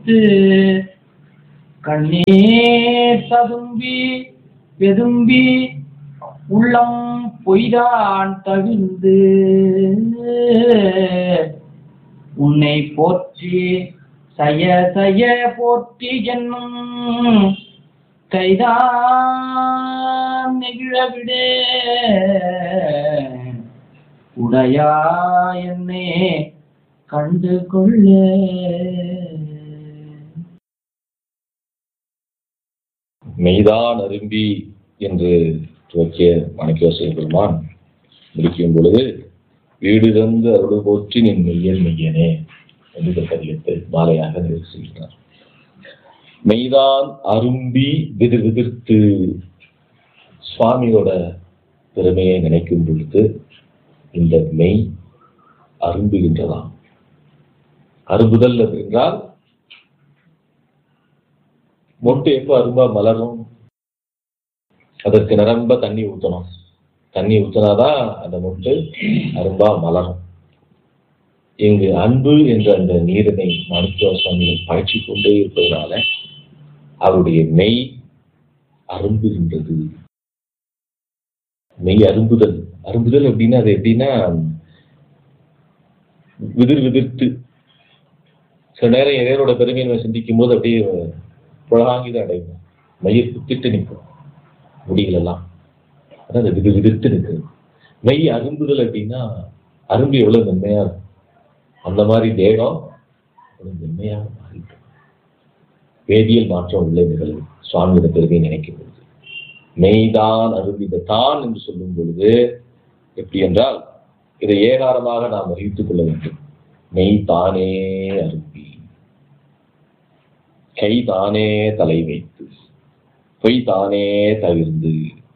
கண்ணீர் ததும்பி வெதும்பி உள்ளம் பொய்தான் தவிர்ந்து உன்னை போற்றி சய சய போற்றி என்னும் கைதான் நெகிழவிடே உடையா என்னே கண்டு கொள்ளே மெய்தான் அரும்பி என்று துவக்கிய மாணிக்கவாசக பெருமான் முடிக்கும் பொழுது வீடு தந்து அருள் போற்றி நின் மெய்யல் மெய்யனே என்று இந்த பதியத்தை மாலையாக நிறைவு செய்கிறார் மெய்தான் அரும்பி விதிர் விதிர்த்து சுவாமியோட பெருமையை நினைக்கும் பொழுது இந்த மெய் அரும்புகின்றதாம் அரும்புதல் என்றால் மொட்டு எப்போ அரும்பா மலரும் அதற்கு நிரம்ப தண்ணி ஊற்றணும் தண்ணி ஊற்றினாதான் அந்த மொட்டு அரும்பா மலரும் இங்கு அன்பு என்ற அந்த நீரினை மருத்துவ சுவாமிகள் பாய்ச்சி கொண்டே இருப்பதனால அவருடைய மெய் அரும்புகின்றது மெய் அரும்புதல் அரும்புதல் அப்படின்னா அது எப்படின்னா விதிர் விதிர்த்து சில நேரம் இறைவனோட பெருமையை நம்ம சிந்திக்கும் போது அப்படியே புலகாங்கிதான் அடையும் மையை குத்திட்டு நிற்கும் முடிகள் எல்லாம் அதான் அந்த விது விதிர்த்து நிற்குது மெய் அரும்புதல் அப்படின்னா அரும்பு எவ்வளவு மென்மையா இருக்கும் அந்த மாதிரி தேகம் எவ்வளவு மென்மையாக மாறிட்டு வேதியியல் மாற்றம் உள்ள நிகழ்வு சுவாமியோட பெருமையை நினைக்கும் பொழுது மெய்தான் அரும்பித தான் என்று சொல்லும் பொழுது எப்படி என்றால் இதை ஏகாரமாக நாம் அறிவித்துக் கொள்ள வேண்டும் மெய் தானே அரும்பி கை தானே தலை வைத்து பொய் தானே தவிர்ந்து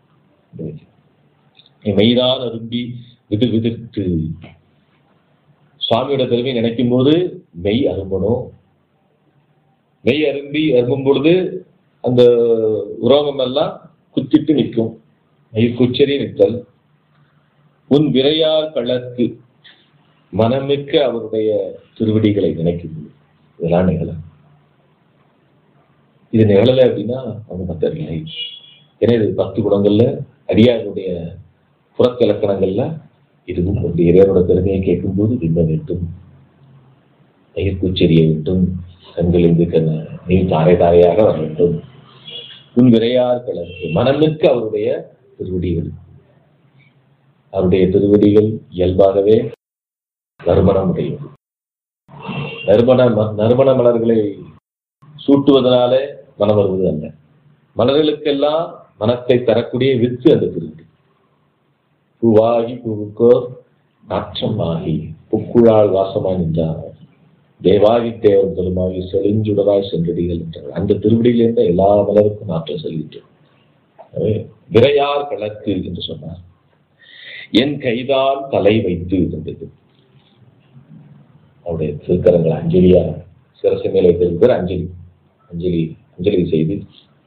மெய்தான் அரும்பி விது விதிர்த்து சுவாமியோட பெருமை நினைக்கும் போது மெய் அரும்பணும் மெய் அரும்பி அரும்பும் பொழுது அந்த உரோகம் எல்லாம் குத்திட்டு நிற்கும் மெய் குச்சரி நிற்றல் உன் விரையார் கள்ளத்து மனமிக்க அவருடைய திருவடிகளை நினைக்கும் போது இதெல்லாம் நிகழும் இது நிகழலை அப்படின்னா அவங்க பத்தவில்லை ஏன்னா இது பத்து குணங்கள்ல அடியாருடைய புறக்கிலக்கணங்கள்ல இதுவும் ஒன்று இறைவனோட பெருமையை கேட்கும்போது விம்ம வேண்டும் பயிர்கூச்செறிய வேண்டும் கண்களிலிருந்து கண் நீர் தாரை தாரையாக வர வேண்டும் உன் விரையார் கலந்து மனமிக்க அவருடைய திருவடிகள் அவருடைய திருவடிகள் இயல்பாகவே நறுமணம் உடையது நறுமண நறுமண மலர்களை சூட்டுவதனாலே மனம் வருவது அல்ல மலர்களுக்கெல்லாம் மனத்தை தரக்கூடிய வித்து அந்த திருவடி பூவாகி பூவுக்கோர் நாற்றமாகி புக்குழால் வாசமாய் நின்றார் தேவாகி தேவர் பெருமாகி செழிஞ்சுடராய் சென்றடிகள் என்றார் அந்த திருவடியிலிருந்து எல்லா மலருக்கும் நாற்றம் செல்கின்றது விரையார் கணக்கு என்று சொன்னார் என் கைதான் தலை வைத்து இருந்தது அவருடைய திருக்கரங்கள் அஞ்சலியா சிரசு மேலே வைத்திருக்கிற அஞ்சலி அஞ்சலி அஞ்சலி செய்து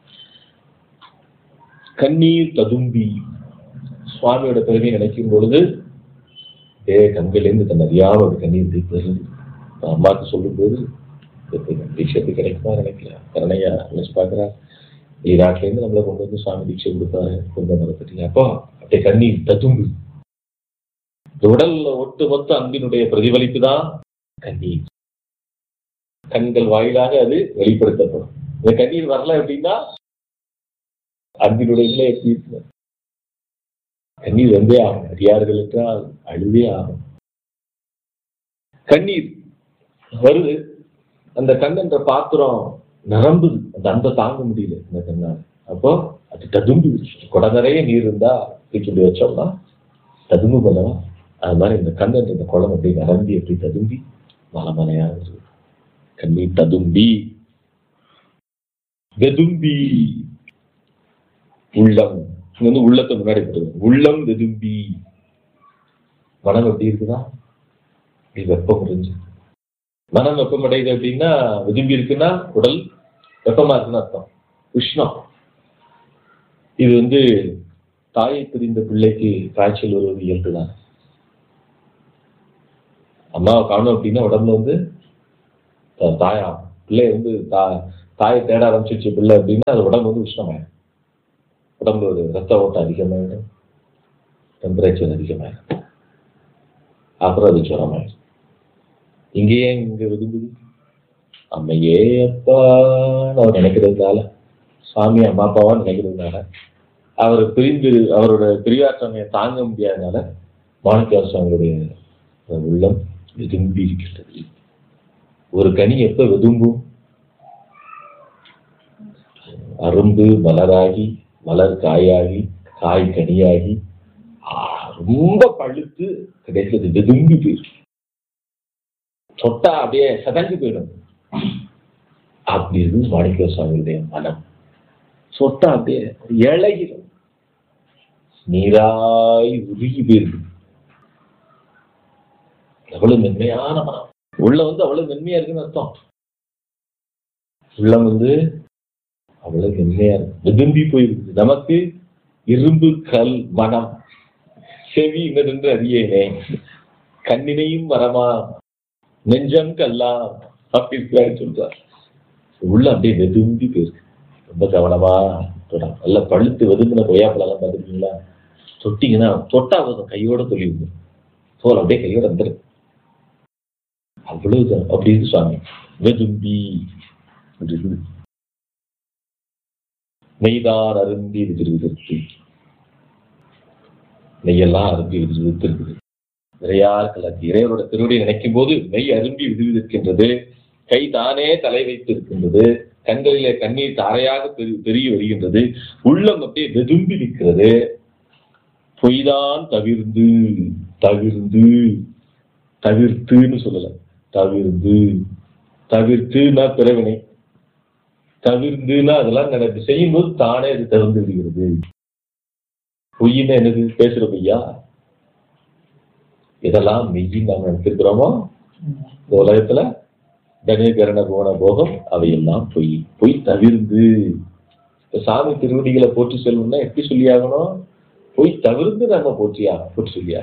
கண்ணீர் ததும்பி சுவாமியோட பெருமையை நினைக்கும் பொழுது ஏ கண்களிலிருந்து தன் அறியாம ஒரு கண்ணீர் தீர்ப்பது அம்மாவுக்கு சொல்லும்போது தீட்சத்து கிடைக்குமா நினைக்கல கரணையா நினைச்சு பாக்குறா ஈராட்லேருந்து நம்மளை கொண்டு வந்து சுவாமி தீட்சை கொடுத்தாரு கொண்டு வந்து அப்போ அப்படியே கண்ணீர் ததும்பு இந்த உடல்ல ஒட்டுமொத்த அன்பினுடைய பிரதிபலிப்பு தான் கண்ணீர் கண்கள் வாயிலாக அது வெளிப்படுத்தப்படும் இந்த கண்ணீர் வரல அப்படின்னா அன்பினுடைய நிலை எப்படி இருக்கு கண்ணீர் வந்தே ஆகும் அடியார்கள் என்றால் அழுதே ஆகும் கண்ணீர் வருது அந்த கண் என்ற பாத்திரம் நிரம்புது அந்த அந்த தாங்க முடியல இந்த கண்ணால் அப்போ அது ததும்பி குடை நிறைய நீர் இருந்தா தூக்கி வச்சோம்னா ததும்பு பண்ணவா அது மாதிரி இந்த கண் என்ற இந்த குளம் அப்படி நிரம்பி அப்படி ததும்பி மலமலையா இருக்கு கண்ணீர் ததும்பி வெதும்பி உள்ளம் இங்க வந்து உள்ளத்தை முன்னாடி போட்டுருங்க உள்ளம் வெதும்பி மனம் எப்படி இருக்குதா இப்படி வெப்பம் முடிஞ்சு மனம் வெப்பமடையுது அப்படின்னா வெதும்பி இருக்குன்னா உடல் வெப்பமா இருக்குன்னு அர்த்தம் உஷ்ணம் இது வந்து தாயை பிரிந்த பிள்ளைக்கு காய்ச்சல் வருவது இயல்புதான் அம்மாவை காணும் அப்படின்னா உடம்புல வந்து த- தாயா பிள்ளை வந்து தா தாயை தேட ஆரம்பிச்சிருச்சு பிள்ளை அப்படின்னா அது உடம்பு வந்து உஷ்ணமாயிடும் உடம்பு ஒரு ரத்த ஓட்டம் அதிகமாயிடும் டெம்பரேச்சர் அதிகமாயிடும் அப்புறம் அது ஜுரமாயிடும் இங்கேயே இங்க விரும்புது அம்மையே அப்பான்னு அவர் நினைக்கிறதுனால சாமி அம்மா அப்பாவான்னு நினைக்கிறதுனால அவர் பிரிந்து அவரோட பிரியாற்றமையை தாங்க முடியாதனால மாணிக்க சுவாமியுடைய உள்ளம் விரும்பி இருக்கிறது ஒரு கனி எப்ப விரும்பும் அரும்பு மலராகி மலர் காயாகி காய் கனியாகி ஆ, ரொம்ப பழுத்து கடைசியில் அது விரும்பி போயிடும் தொட்டா அப்படியே சதஞ்சு போயிடும் அப்படி இருந்து மாணிக்க சுவாமியுடைய மனம் சொட்டா அப்படியே இழகிடும் நீராய் உருகி போயிருக்கு எவ்வளவு மென்மையான மனம் உள்ள வந்து அவ்வளவு மென்மையா இருக்குன்னு அர்த்தம் உள்ளம் வந்து அவ்வளவு மென்மையா இருக்கு விரும்பி போயிருக்கு நமக்கு இரும்பு கல் மனம் செவி இன்னதென்று அறியேனே கண்ணினையும் மரமா நெஞ்சம் கல்லா அப்படின்னு சொல்றார் உள்ள அப்படியே வெதும்பி போயிருக்கு ரொம்ப கவனமா தொடம் நல்லா பழுத்து வெதும்பின கொய்யாப்பழம் பார்த்துருக்கீங்களா தொட்டிங்கன்னா தொட்டா போதும் கையோட தொழில் விடும் தோல் அப்படியே கையோட வந்துரு அவ்வளவு அப்படின்னு சுவாமி வெதும்பி அப்படி இருக்குது. நெய்தான் அருந்தி விதிர்விதற்கு நெய்யெல்லாம் அருந்தி விதிர்வித்து இருக்குது நிறையார் கலக்கு இறைவரோட திருவடியை நினைக்கும் போது நெய் அரும்பி விதிர்விதிருக்கின்றது கை தானே தலை வைத்து இருக்கின்றது கண்களிலே கண்ணீர் தாரையாக பெரு- பெருகி வருகின்றது உள்ளம் அப்படியே வெதும்பி நிற்கிறது பொய்தான் தவிர்ந்து தவிர்ந்து தவிர்த்துன்னு சொல்லல தவிர்ந்து தவிர்த்துனா பிறவினை தவிர்ந்துன்னா அதெல்லாம் நடந்து செய்யும்போது தானே அது திறந்து விடுகிறது பொய்னா என்னது பேசுற பொய்யா இதெல்லாம் மெய்யின்னு நாம் நினைச்சிருக்கிறோமோ இந்த உலகத்துல தனிகரண போன போகம் அவையெல்லாம் பொய் பொய் தவிர்ந்து இப்ப சாமி திருவடிகளை போற்றி செல்வம்னா எப்படி சொல்லியாகணும் பொய் தவிர்த்து நம்ம போற்றியா போற்றி சொல்லியா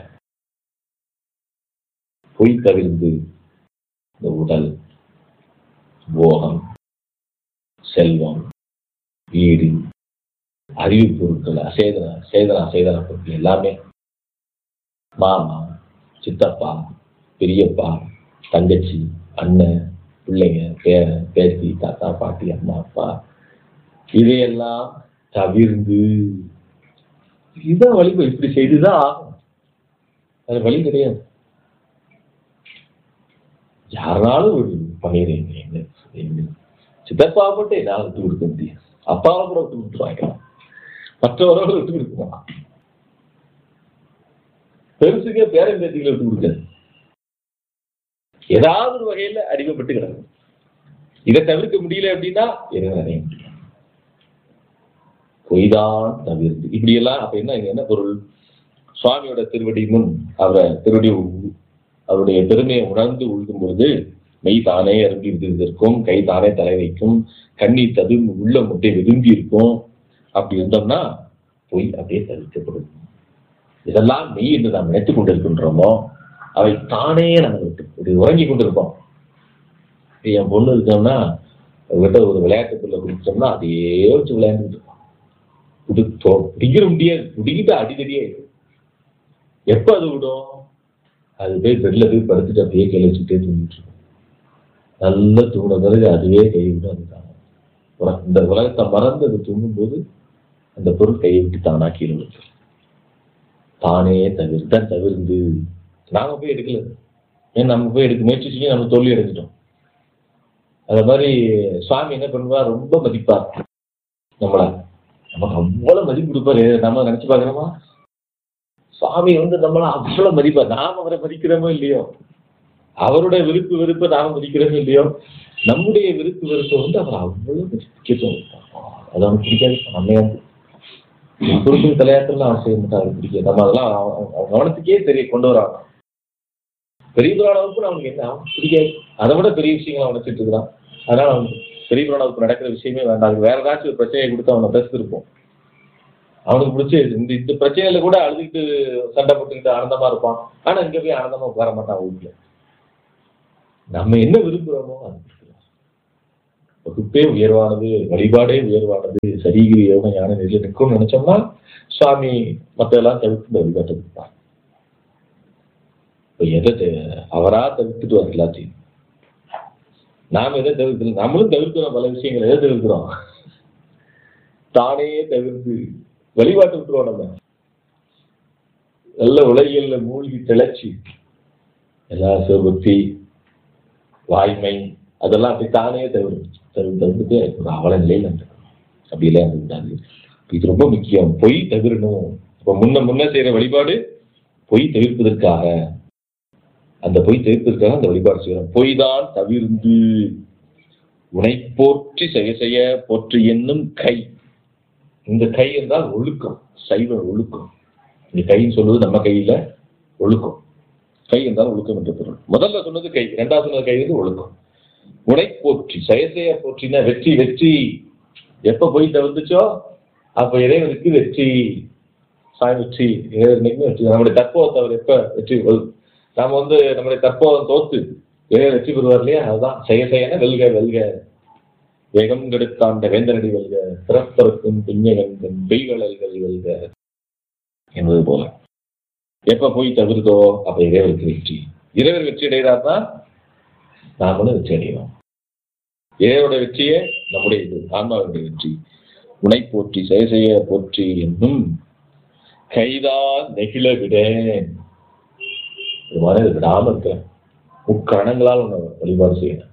பொய் தவிர்ந்து இந்த உடல் போகம் செல்வம் வீடு அறிவு பொருட்கள் அசேதன சேதன அசேதன பொருட்கள் எல்லாமே மாமா சித்தப்பா பெரியப்பா தங்கச்சி அண்ணன் பிள்ளைங்க பேரன் பேத்தி தாத்தா பாட்டி அம்மா அப்பா இதையெல்லாம் தவிர்ந்து இதுதான் வழி இப்படி செய்துதான் ஆகும் அது வழி கிடையாது யாருனாலும் விடு பண்ணிடுறீங்க எங்க எங்க சித்தப்பா மட்டும் என்னால் விட்டு கொடுக்க முடியும் அப்பாவை கூட விட்டு கொடுத்துருவாங்க மற்றவரோட விட்டு கொடுக்குமா பெருசுக்கே பேரன் பேத்திகளை விட்டு கொடுக்காது ஏதாவது ஒரு வகையில அடிமைப்பட்டு கிடக்கும் இதை தவிர்க்க முடியல அப்படின்னா எதுவும் அடைய முடியும் பொய்தான் தவிர்த்து இப்படி எல்லாம் அப்ப என்ன இங்க என்ன பொருள் சுவாமியோட திருவடி முன் அவரை திருவடி உ- அவருடைய பெருமையை உணர்ந்து உழுகும் பொழுது மெய் தானே இறங்கி இருந்திருக்கும் கை தானே தலை வைக்கும் கண்ணீர் தது உள்ள முட்டை விரும்பி இருக்கும் அப்படி இருந்தோம்னா பொய் அப்படியே தவிர்க்கப்படும் இதெல்லாம் மெய் என்று நாம் நினைத்துக் கொண்டிருக்கின்றோமோ அவை தானே நம்ம விட்டு இப்படி உறங்கி கொண்டிருப்போம் இப்ப என் பொண்ணு இருக்கோம்னா அவர்கிட்ட ஒரு விளையாட்டு பிள்ளை கொடுத்தோம்னா அதையே வச்சு விளையாண்டுட்டு இருப்பான் இது தொ- பிடிக்கிற முடியாது பிடிக்கிட்டு அடிதடியே எப்ப அது விடும் அது போய் பெட்ல போய் படுத்துட்டு அப்படியே கையில வச்சுட்டே தூங்கிட்டு இருக்கும் நல்லா தூங்கின பிறகு அதுவே கை விடும் அதுதான் உல- இந்த உலகத்தை மறந்து அது தூங்கும்போது அந்த பொருள் கையை விட்டு தானா கீழே விழுந்துரும் தானே தவிர்த்து தவிர்ந்து நாம போய் எடுக்கல ஏன் நம்ம போய் எடுக்க முயற்சி செஞ்சு நம்ம தோல்வி அடைஞ்சிட்டோம் அத மாதிரி சுவாமி என்ன பண்ணுவார் ரொம்ப மதிப்பார் நம்மள நமக்கு அவ்வளவு மதிப்பு கொடுப்பாரு நம்ம நினைச்சு பார்க்கணுமா சுவாமி வந்து நம்மள அவ்வளவு மதிப்பார் நாம அவரை மதிக்கிறோமோ இல்லையோ அவருடைய விருப்பு வெறுப்பை நாம மதிக்கிறோமோ இல்லையோ நம்முடைய விருப்பு வெறுப்பை வந்து அவர் அவ்வளவு முக்கியத்துவம் கொடுப்பார். அது அவனுக்கு பிடிக்காது நம்ம குறுக்கு தலையாட்டெல்லாம் அவன் செய்ய மாட்டான் அவருக்கு பிடிக்காது நம்ம அதெல்லாம் அவன் அவன் கவனத்துக்கே தெரிய கொண்டு வராங்க பெரிய புராண வகுப்பு அவனுக்கு என்ன அவன் பிடிக்காது அதை விட பெரிய விஷயங்கள் அவன் நினைச்சிட்டு இருக்கிறான் அதனால அவனுக்கு பெரிய புராண வகுப்பு நடக்கிற விஷயமே வேண்டாம் அதுக்கு வேற ஏதாச்சும் ஒரு பிரச்சனையை கொடுத்து அவனை பேசிருப்போம் அவனுக்கு பிடிச்சி இந்த இந்த பிரச்சனையில கூட அழுதுகிட்டு சண்டை போட்டுக்கிட்டு ஆனந்தமா இருப்பான் ஆனா இங்க போய் ஆனந்தமா உட்கார மாட்டான் வீட்டுல நம்ம என்ன விரும்புறோமோ அது கொடுக்கலாம். வகுப்பே உயர்வானது வழிபாடே உயர்வானது சரிகிரி யோக ஞான நிலையில் நிற்கும்னு நினைச்சோம்னா சுவாமி மற்றெல்லாம் தவிர்த்து இந்த வழிபாட்டை கொடுப்பார் இப்போ எதை தெ- அவரா தவிர்த்துட்டு வர எல்லாத்தையும் நாம் எதை தவிர்க்கிறோம் நம்மளும் தவிர்க்கிறோம் பல விஷயங்களை எதை தவிர்க்கிறோம் தானே தவிர்த்து வழிபாட்டு விட்டுருவோம் நம்ம நல்ல உலகியல்ல மூழ்கி திளைச்சி எல்லா சிவபக்தி வாய்மை அதெல்லாம் அப்படி தானே தவிர தவிர தவிர்த்துட்டு ஒரு அவல நிலையில் இருந்துக்கணும் அப்படிலாம் இருந்துட்டாங்க இது ரொம்ப முக்கியம் பொய் தவிரணும் இப்போ முன்ன முன்ன செய்யற வழிபாடு பொய் தவிர்ப்பதற்காக அந்த பொய் தவிர்ப்பதற்காக அந்த வழிபாடு செய்யணும் பொய் தான் தவிர்ந்து உனை போற்றி செய்ய செய்ய போற்றி என்னும் கை இந்த கை என்றால் ஒழுக்கம் சைவ ஒழுக்கம் இந்த கைன்னு சொல்வது நம்ம கையில ஒழுக்கம் கை என்றால் ஒழுக்கம் என்ற பொருள் முதல்ல சொன்னது கை இரண்டாவது சொன்னது கை வந்து ஒழுக்கம் உனை போற்றி செயசெய போற்றினா வெற்றி வெற்றி எப்ப போய் தவிர்த்துச்சோ அப்ப இறைவனுக்கு வெற்றி சாய் வெற்றி இறைவனுக்கு வெற்றி நம்முடைய தற்போதத்தை அவர் எப்ப வெற்றி கொள்- நாம வந்து நம்முடைய தற்போதம் தோத்து இறைவன் வெற்றி பெறுவார் இல்லையா அதுதான் செய்ய செய்யன வெல்க வெல்க வேகம் கெடுத்தாண்ட வேந்தனடி வெல்க பிறப்பருக்கும் பிஞ்சகன் பெய்வளல்கள் வெல்க என்பது போல எப்ப போய் தவிர்த்தோ அப்ப இறைவருக்கு வெற்றி இறைவர் வெற்றி அடைகிறார்னா நாமளும் வெற்றி அடைவோம் இறைவனுடைய வெற்றியே நம்முடைய இது ஆன்மாவுடைய வெற்றி உனை போற்றி செய்ய செய்ய போற்றி என்னும் கைதான் நெகிழ விடேன் இது மாதிரி அது விடாம இருக்கிறேன் முக்கரணங்களால் உன்னை வழிபாடு செய்யணும்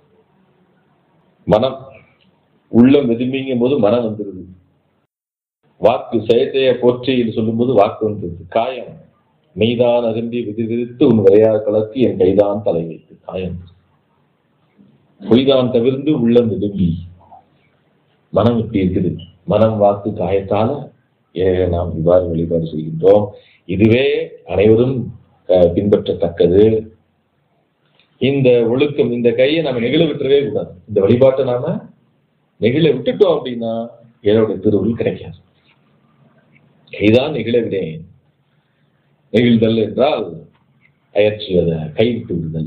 மனம் உள்ளம் வெதும்பிங்கும் போது மனம் வந்துருது வாக்கு செயற்கைய போற்றி என்று சொல்லும்போது வாக்கு வந்துருது காயம் மெய்தான் அருந்தி விதி விதித்து உன் விளையாட கலத்தி என் கைதான் தலை வைத்து காயம் பொய்தான் தவிர்ந்து உள்ளம் விரும்பி மனம் இப்படி இருக்குது மனம் வாக்கு காயத்தால ஏ- நாம் இவ்வாறு வழிபாடு செய்கின்றோம் இதுவே அனைவரும் அஹ், பின்பற்றத்தக்கது இந்த ஒழுக்கம் இந்த கையை நாம நெகிழ விட்டுறவே கூடாது இந்த வழிபாட்டை நாம நெகிழ விட்டுட்டோம் அப்படின்னா இறைவனுடைய திருவுள் கிடைக்காது கைதான் நெகிழ விடேன் நெகிழ்தல் என்றால் அயற்றுவத கைவிட்டு விடுதல்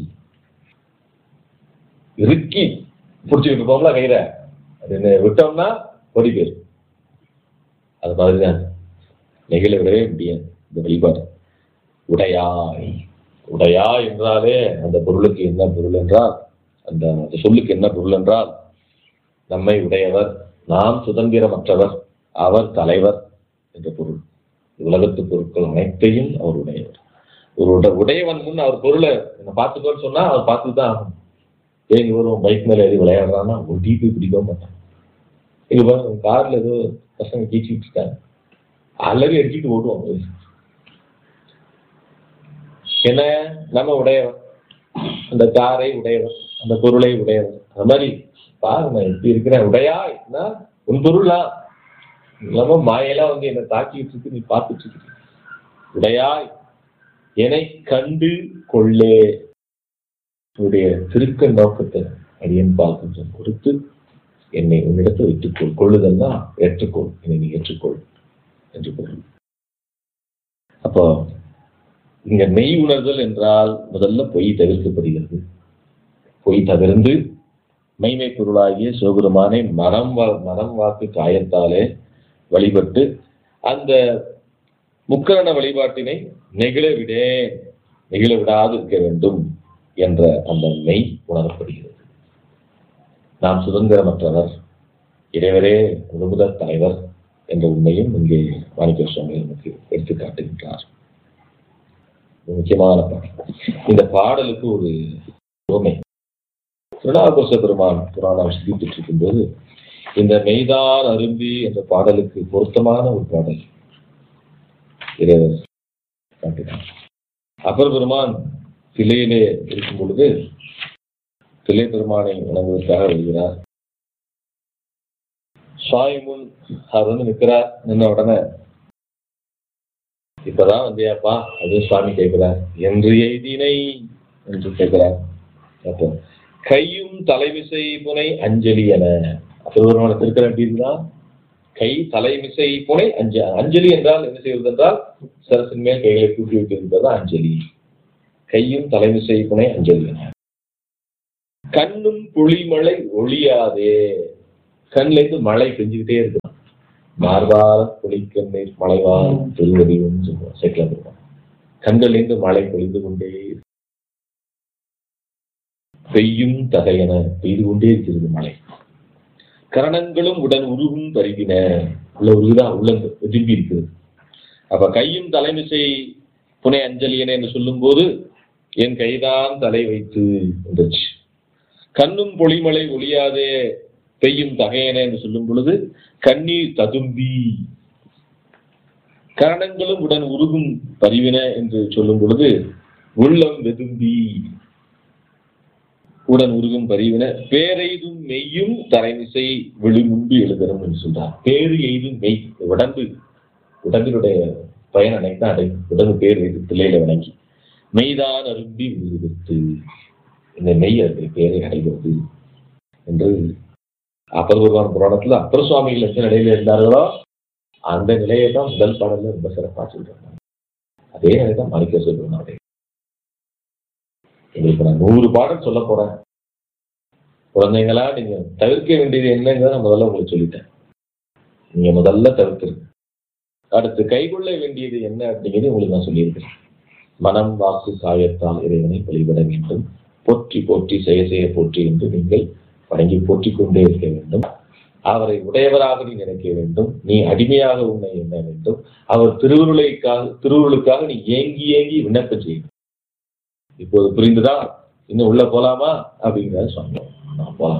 இறுக்கி பிடிச்சி விட்டுப்போம்ல கயிறை அது விட்டோம்னா பொடி பேர் அது மாதிரிதான் நெகிழ விடவே முடியாது இந்த வழிபாடு உடையாய் உடையா என்றாலே அந்த பொருளுக்கு என்ன பொருள் என்றால் அந்த அந்த சொல்லுக்கு என்ன பொருள் என்றால் நம்மை உடையவர் நாம் சுதந்திரமற்றவர் அவர் தலைவர் என்ற பொருள் உலகத்து பொருட்கள் அனைத்தையும் அவர் உடையவர் ஒரு உட- உடையவன் முன் அவர் பொருளை என்ன பார்த்துக்கோன்னு சொன்னா அவர் பார்த்து தான் ஆகணும் ஏங்க வரும் பைக் மேல ஏறி விளையாடுறான்னா ஒரு டீப்பி பிடிக்க மாட்டான் இங்க பாருங்க கார்ல ஏதோ பசங்க கீச்சிட்டு இருக்காங்க அல்லது எடுத்துட்டு ஓடுவோம் என்ன நம்ம உடையவர் அந்த காரை உடையவர் அந்த பொருளை உடையவர் அந்த மாதிரி பாருங்க நான் இப்படி இருக்கிறேன் உடையா உன் பொருளா இல்லாம மாயெல்லாம் வந்து என்னை தாக்கிட்டு இருக்கு நீ பார்த்துட்டு இருக்கு உடையாய் என்னை கண்டு கொள்ளே உன்னுடைய திருக்க நோக்கத்தை அடியன் பால் கொஞ்சம் கொடுத்து என்னை உன்னிடத்தில் வைத்துக்கொள் கொள்ளுதல்னா ஏற்றுக்கொள் என்னை நீ ஏற்றுக்கொள் என்று பொருள் அப்போ இங்க மெய் உணர்தல் என்றால் முதல்ல பொய் தவிர்க்கப்படுகிறது பொய் தவிர்ந்து மெய்மை பொருளாகிய சிவபெருமானை மனம் வா- மனம் வாக்கு காயத்தாலே வழிபட்டு அந்த முக்கரண வழிபாட்டினை நெகிழ விடேன் நெகிழ விடாது இருக்க வேண்டும் என்ற அந்த மெய் உணரப்படுகிறது நாம் சுதந்திரமற்றவர் இறைவரே முழுமுத தலைவர் என்ற உண்மையும் இங்கே மாணிக்க சுவாமி நமக்கு எடுத்து காட்டுகின்றார் ஒரு முக்கியமான பாடல் இந்த பாடலுக்கு ஒரு உவமை திருநாகோச பெருமான் புராணம் சிந்தித்துட்டு இருக்கும்போது இந்த மெய்தான் அரும்பி என்ற பாடலுக்கு பொருத்தமான ஒரு பாடல் இறைவர் காட்டினார் அப்பர் பெருமான் சிலையிலே இருக்கும் பொழுது சிலை பெருமானை வணங்குவதற்காக வருகிறார் சுவாமி முன் அவர் வந்து நிற்கிறார் நின்ன உடனே இப்பதான் வந்தியாப்பா அது சுவாமி கேட்கிறார் என்று எய்தினை என்று கேட்கிறார் அப்போ கையும் தலைமிசை புனை அஞ்சலி என அப்பெருமான திருக்கரம் எப்படி இருக்குதா கை தலைமிசை புனை அஞ்ச அஞ்சலி என்றால் என்ன செய்வது என்றால் சரசின் மேல் கைகளை கூட்டி வைத்திருப்பது அஞ்சலி கையும் தலைமிசை புனை அஞ்சலி என கண்ணும் புளிமழை ஒளியாதே கண்ணுல இருந்து மழை பெஞ்சுக்கிட்டே இருக்கு மார்வார புளிக்கண்ணீர் மழைவார் திருவடியும் சொல்லுவோம் செட்டில் இருக்கும் கண்களில் இருந்து மழை பொழிந்து கொண்டே இருக்கு. பெய்யும் தகையன பெய்து கொண்டே இருக்கிறது மழை கரணங்களும் உடன் உருகும் பருகின உள்ள உருகுதான் உள்ள விரும்பி இருக்குது அப்ப கையும் தலைமிசை புனை அஞ்சலியன என்று சொல்லும்போது என் கைதான் தலை வைத்து வந்துச்சு கண்ணும் பொழிமலை ஒளியாதே பெய்யும் தகையன என்று சொல்லும் பொழுது கண்ணீர் ததும்பி கரணங்களும் உடன் உருகும் பரிவின என்று சொல்லும் பொழுது உள்ளம் வெதும்பி உடன் உருகும் பரிவின பேரெய்தும் மெய்யும் தரைமிசை விழுமுன்பு எழுதணும் என்று சொல்றார் பேரு எய்தும் மெய் உடம்பு உடம்பினுடைய பயன் அனைத்தான் அடையும் உடம்பு பேர் எய்து பிள்ளையில வணங்கி மெய்தான் அரும்பி விழுவித்து இந்த மெய் அதனுடைய பேரை அடைகிறது என்று அப்பர் குருவான புராணத்துல அப்பர் சுவாமிகள் எந்த நிலையில இருந்தார்களோ அந்த நிலையை தான் முதல் பாடல்ல ரொம்ப சிறப்பா சொல்றாங்க அதே நிலை தான் மறைக்க சொல்றேன் அவரே உங்களுக்கு நான் நூறு பாடல் சொல்ல போறேன் குழந்தைங்களா நீங்க தவிர்க்க வேண்டியது என்னங்கிறத நான் முதல்ல உங்களுக்கு சொல்லிட்டேன் நீங்க முதல்ல தவிர்த்துருங்க அடுத்து கைகொள்ள வேண்டியது என்ன அப்படிங்கிறது உங்களுக்கு நான் சொல்லியிருக்கிறேன் மனம் வாக்கு காயத்தால் இறைவனை வழிபட வேண்டும் போற்றி போற்றி செய்ய செய்ய போற்றி என்று நீங்கள் வணங்கி போற்றிக் கொண்டே இருக்க வேண்டும் அவரை உடையவராக நீ நினைக்க வேண்டும் நீ அடிமையாக உன்னை எண்ண வேண்டும் அவர் திருவுருளைக்காக திருவுருளுக்காக நீ ஏங்கி ஏங்கி விண்ணப்பம் செய்யணும் இப்போது புரிந்துதா இன்னும் உள்ள போலாமா அப்படிங்கிறத சொன்னோம் நான் போலாம்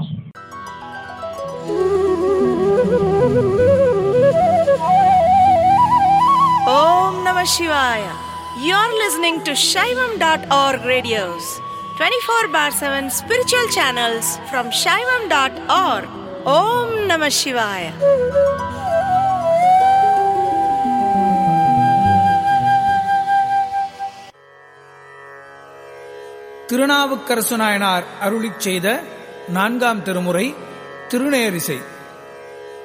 Om Namah Shivaya. You're listening to Shaivam.org radios, 24 bar 7 spiritual channels from Shaivam.org. Om Namah Shivaya. Thirunavukkarasu Nayanar அருளிச் செய்த நான்காம் திருமுறை திருநேரிசை